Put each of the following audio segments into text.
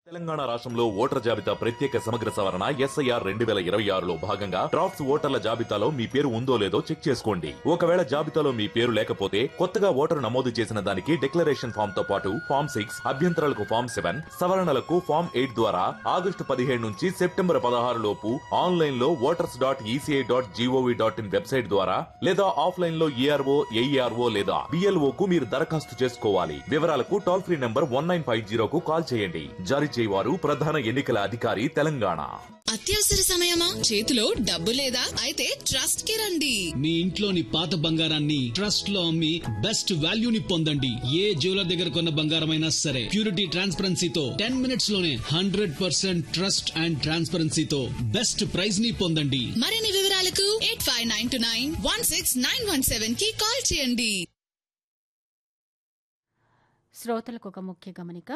తెలంగాణ రాష్ట్రంలో ఓటర్ జాబితా ప్రత్యేక సమగ్ర సవరణ ఎస్ఐఆర్ రెండు వేల ఇరవై ఆరులో భాగంగా డ్రాఫ్ట్స్ ఓటర్ల జాబితాలో మీ పేరు ఉందో లేదో చెక్ చేసుకోండి ఒకవేళ జాబితాలో మీ పేరు లేకపోతే కొత్తగా ఓటరు నమోదు చేసిన దానికి డిక్లరేషన్ ఫామ్ తో పాటు ఫామ్ సిక్స్ అభ్యంతరాలకు ఫామ్ సెవెన్ సవరణలకు ఫామ్ ఎయిట్ ద్వారా ఆగస్టు పదిహేడు నుంచి సెప్టెంబర్ పదహారు లోపు ఆన్లైన్ లో voters dot ECI dot G O V dot in website ద్వారా లేదా ఆఫ్లైన్ లో ఈఆర్ఓ ఏఈఆర్ఓ లేదా బిఎల్ఓ కు మీరు దరఖాస్తు చేసుకోవాలి వివరాలకు toll free number one nine five జీరోకు కాల్ చేయండి జారీ చేయవారు ప్రధాన ఎన్నికల అధికారి తెలంగాణ అత్యవసర సమయమా చేతిలో డబ్బు లేదా అయితే ట్రస్ట్ కి రండి మీ ఇంట్లోని పాత బంగారాన్ని ట్రస్ట్ లో అమ్మి బెస్ట్ వాల్యూని పొందండి ఏ జ్యువెలర్ దగ్గర కొన్న బంగారమైనా సరే ప్యూరిటీ ట్రాన్స్పరెన్సీతో టెన్ మినిట్స్ లోనే హండ్రెడ్ పర్సెంట్ ట్రస్ట్ అండ్ ట్రాన్స్పరెన్సీతో బెస్ట్ ప్రైజ్ ని పొందండి మరిన్ని వివరాలకు eight five nine two nine one six nine one seven కి కాల్ చేయండి శ్రోతలకు ఒక ముఖ్య గమనిక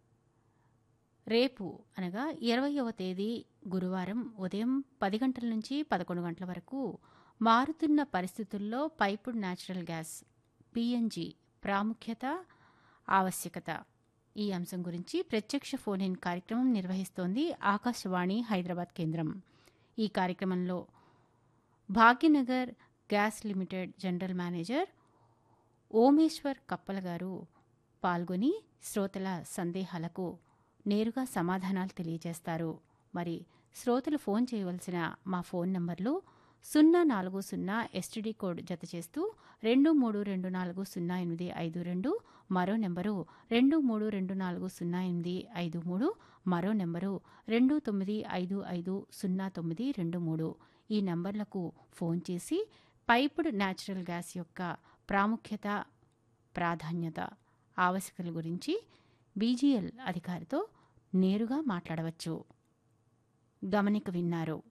రేపు అనగా ఇరవయవ తేదీ గురువారం ఉదయం పది గంటల నుంచి పదకొండు గంటల వరకు మారుతున్న పరిస్థితుల్లో పైపుడ్ న్యాచురల్ గ్యాస్ పిఎన్జి ప్రాముఖ్యత ఆవశ్యకత ఈ అంశం గురించి ప్రత్యక్ష ఫోన్ ఇన్ కార్యక్రమం నిర్వహిస్తోంది ఆకాశవాణి హైదరాబాద్ కేంద్రం ఈ కార్యక్రమంలో Bhagyanagar gas limited general manager Omeshwar Kappala garu పాల్గొని శ్రోతల సందేహాలకు నేరుగా సమాధానాలు తెలియజేస్తారు మరి శ్రోతలు ఫోన్ చేయవలసిన మా ఫోన్ నంబర్లు సున్నా నాలుగు సున్నా ఎస్టీడీ కోడ్ జత చేస్తూ రెండు మూడు రెండు నాలుగు సున్నా ఎనిమిది ఐదు రెండు మరో నెంబరు రెండు మూడు రెండు నాలుగు సున్నా ఎనిమిది ఐదు మూడు మరో నెంబరు రెండు తొమ్మిది ఐదు ఐదు సున్నా తొమ్మిది రెండు మూడు ఈ నంబర్లకు ఫోన్ చేసి పైపుడ్ న్యాచురల్ గ్యాస్ యొక్క ప్రాముఖ్యత ప్రాధాన్యత ఆవశ్యకతల గురించి బీజీఎల్ అధికారితో నేరుగా మాట్లాడవచ్చు గమనిక విన్నారు